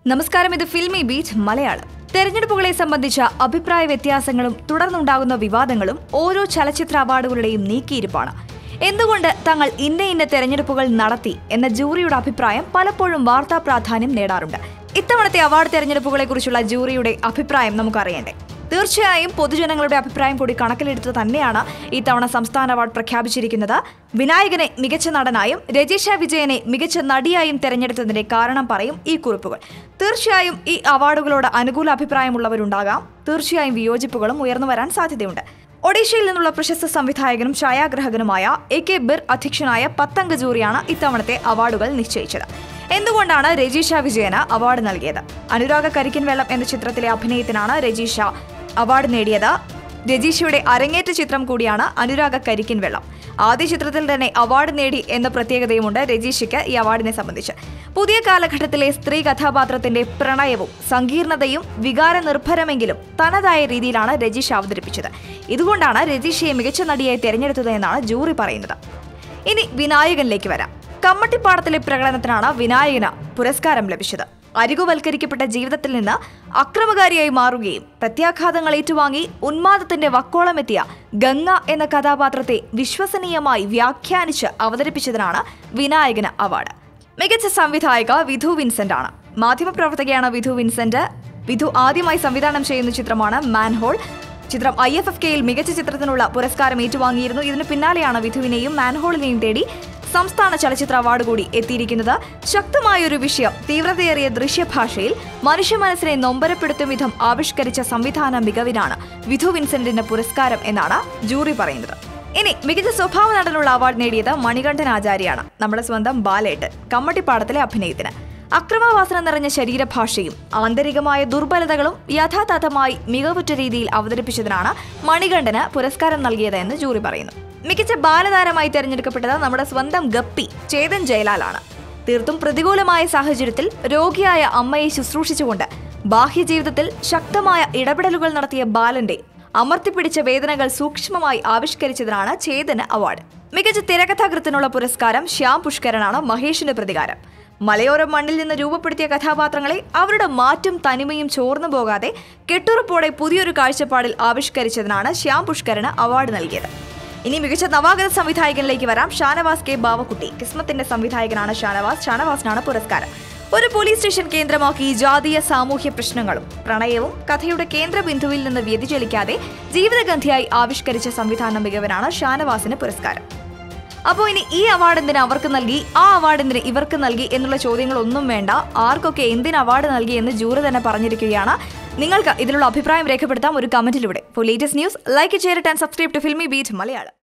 നമസ്കാരം ഇത് ഫിൽമി ബീറ്റ് മലയാളം തെരഞ്ഞെടുപ്പുകളെ സംബന്ധിച്ച അഭിപ്രായ വ്യത്യാസങ്ങളും തുടർന്നുണ്ടാകുന്ന വിവാദങ്ങളും ഓരോ ചലച്ചിത്ര അവാർഡുകളുടെയും നീക്കിയിരിപ്പാണ് എന്തുകൊണ്ട് തങ്ങൾ ഇന്ന ഇന്ന തെരഞ്ഞെടുപ്പുകൾ നടത്തി എന്ന ജൂറിയുടെ അഭിപ്രായം പലപ്പോഴും വാർത്താ പ്രാധാന്യം നേടാറുണ്ട് ഇത്തവണത്തെ അവാർഡ് തെരഞ്ഞെടുപ്പുകളെക്കുറിച്ചുള്ള ജൂറിയുടെ അഭിപ്രായം നമുക്കറിയണ്ടേ തീർച്ചയായും പൊതുജനങ്ങളുടെ അഭിപ്രായം കൂടി കണക്കിലെടുത്ത് തന്നെയാണ് ഇത്തവണ സംസ്ഥാന അവാർഡ് പ്രഖ്യാപിച്ചിരിക്കുന്നത് വിനായകനെ മികച്ച നടനായും രജീഷ വിജയനെ മികച്ച നടിയായും തെരഞ്ഞെടുത്തതിന്റെ കാരണം പറയും ഈ കുറിപ്പുകൾ തീർച്ചയായും ഈ അവാർഡുകളോട് അനുകൂല അഭിപ്രായമുള്ളവരുണ്ടാകാം തീർച്ചയായും വിയോജിപ്പുകളും ഉയർന്നു വരാൻ സാധ്യതയുണ്ട് ഒഡീഷയിൽ നിന്നുള്ള പ്രശസ്ത സംവിധായകനും ഛായാഗ്രാഹകനുമായ എ കെ ബിർ അധ്യക്ഷനായ പത്തംഗ ജൂറിയാണ് ഇത്തവണത്തെ അവാർഡുകൾ നിശ്ചയിച്ചത് എന്തുകൊണ്ടാണ് രജീഷ വിജയന് അവാർഡ് നൽകിയത് അനുരാഗ കരിക്കിൻ വെള്ളം എന്ന ചിത്രത്തിലെ അഭിനയത്തിനാണ് രജീഷ അവാർഡ് നേടിയത് രജീഷയുടെ അരങ്ങേറ്റ ചിത്രം കൂടിയാണ് അനുരാഗ കരിക്കിൻ വെള്ളം ആദ്യ ചിത്രത്തിൽ തന്നെ അവാർഡ് നേടി എന്ന പ്രത്യേകതയുമുണ്ട് രജീഷയ്ക്ക് ഈ അവാർഡിനെ സംബന്ധിച്ച് പുതിയ കാലഘട്ടത്തിലെ സ്ത്രീ കഥാപാത്രത്തിന്റെ പ്രണയവും സങ്കീർണതയും വികാര നിർഭരമെങ്കിലും തനതായ രീതിയിലാണ് രജീഷ് അവതരിപ്പിച്ചത് ഇതുകൊണ്ടാണ് രജീഷയെ മികച്ച നടിയായി തെരഞ്ഞെടുത്തത് എന്നാണ് ജൂറി പറയുന്നത് ഇനി വിനായകനിലേക്ക് വരാം കമ്മട്ടിപ്പാടത്തിലെ പ്രകടനത്തിനാണ് വിനായകന് പുരസ്കാരം ലഭിച്ചത് അരികുവൽക്കരിക്കപ്പെട്ട ജീവിതത്തിൽ നിന്ന് അക്രമകാരിയായി മാറുകയും പ്രത്യാഘാതങ്ങൾ ഏറ്റുവാങ്ങി ഉന്മാദത്തിന്റെ വക്കോളമെത്തിയ ഗംഗ എന്ന കഥാപാത്രത്തെ വിശ്വസനീയമായി വ്യാഖ്യാനിച്ച് അവതരിപ്പിച്ചതിനാണ് വിനായകന് അവാർഡ് മികച്ച സംവിധായക വിധു വിൻസെന്റ് ആണ് മാധ്യമപ്രവർത്തകയാണ് വിധു വിൻസെന്റ് വിധു ആദ്യമായി സംവിധാനം ചെയ്യുന്ന ചിത്രമാണ് മാൻഹോൾ ചിത്രം ഐ എഫ് എഫ് കെയിൽ മികച്ച ചിത്രത്തിനുള്ള പുരസ്കാരം ഏറ്റുവാങ്ങിയിരുന്നു ഇതിന് പിന്നാലെയാണ് വിധുവിനെയും മാൻഹോളിനെയും തേടി സംസ്ഥാന ചലച്ചിത്ര അവാർഡ് കൂടി എത്തിയിരിക്കുന്നത് ശക്തമായൊരു വിഷയം തീവ്രതയേറിയ ദൃശ്യഭാഷയിൽ മനുഷ്യ മനസ്സിനെ നൊമ്പരപ്പെടുത്തും വിധം ആവിഷ്കരിച്ച സംവിധാന മികവിനാണ് വിധു വിൻസെന്റിന്റെ പുരസ്കാരം എന്നാണ് ജൂറി പറയുന്നത് ഇനി മികച്ച സ്വഭാവ നടനുള്ള അവാർഡ് നേടിയത് മണികണ്ഠൻ ആചാര്യാണ് നമ്മുടെ സ്വന്തം ബാലേട്ട് കമ്മട്ടിപ്പാടത്തിലെ അഭിനയത്തിന് അക്രമവാസന നിറഞ്ഞ ശരീരഭാഷയും ആന്തരികമായ ദുർബലതകളും യഥാതഥമായി മികവുറ്റ രീതിയിൽ അവതരിപ്പിച്ചതിനാണ് മണികണ്ഠന് പുരസ്കാരം നൽകിയത് എന്ന് ജൂറി പറയുന്നു മികച്ച ബാലതാരമായി തെരഞ്ഞെടുക്കപ്പെട്ടത് നമ്മുടെ സ്വന്തം ഗപ്പി ചേതൻ ജയലാലാണ് തീർത്തും പ്രതികൂലമായ സാഹചര്യത്തിൽ രോഗിയായ അമ്മയെ ശുശ്രൂഷിച്ചുകൊണ്ട് ബാഹ്യജീവിതത്തിൽ ശക്തമായ ഇടപെടലുകൾ നടത്തിയ ബാലന്റെ അമർത്തിപ്പിടിച്ച വേദനകൾ സൂക്ഷ്മമായി ആവിഷ്കരിച്ചതിനാണ് ചേതന് അവാർഡ് മികച്ച തിരക്കഥാകൃത്തിനുള്ള പുരസ്കാരം ശ്യാം പുഷ്കരനാണ് മഹേഷിന്റെ പ്രതികാരം മലയോര മണ്ണിൽ നിന്ന് രൂപപ്പെടുത്തിയ കഥാപാത്രങ്ങളെ അവരുടെ മാറ്റും തനിമയും ചോർന്നു പോകാതെ കെട്ടുറപ്പോടെ പുതിയൊരു കാഴ്ചപ്പാടിൽ ആവിഷ്കരിച്ചതിനാണ് ശ്യാം പുഷ്കരന് അവാർഡ് നൽകിയത് ഇനി മികച്ച നവാഗത സംവിധായകനിലേക്ക് വരാം ഷാനവാസ് കെ ബാവക്കുട്ടി കിസ്മത്തിന്റെ സംവിധായകനാണ് ഷാനവാസ് ഷാനവാസിനാണ് പുരസ്കാരം ഒരു പോലീസ് സ്റ്റേഷൻ കേന്ദ്രമാക്കി ജാതീയ സാമൂഹ്യ പ്രശ്നങ്ങളും പ്രണയവും കഥയുടെ കേന്ദ്ര ബിന്ദുവിൽ നിന്ന് വ്യതിചലിക്കാതെ ജീവിതഗന്ധിയായി ആവിഷ്കരിച്ച സംവിധാന മികവനാണ് ഷാനവാസിന് പുരസ്കാരം അപ്പോൾ ഇനി ഈ അവാർഡ് എന്തിന് അവർക്ക് നൽകി ആ അവാർഡ് എന്തിന് ഇവർക്ക് നൽകി എന്നുള്ള ചോദ്യങ്ങളൊന്നും വേണ്ട ആർക്കൊക്കെ എന്തിന് അവാർഡ് നൽകി എന്ന് ജൂറി തന്നെ പറഞ്ഞിരിക്കുകയാണ് നിങ്ങൾക്ക് ഇതിലുള്ള അഭിപ്രായം രേഖപ്പെടുത്താം ഒരു കമന്റിലൂടെ for latest news like share and subscribe to Filmibeat Malayalam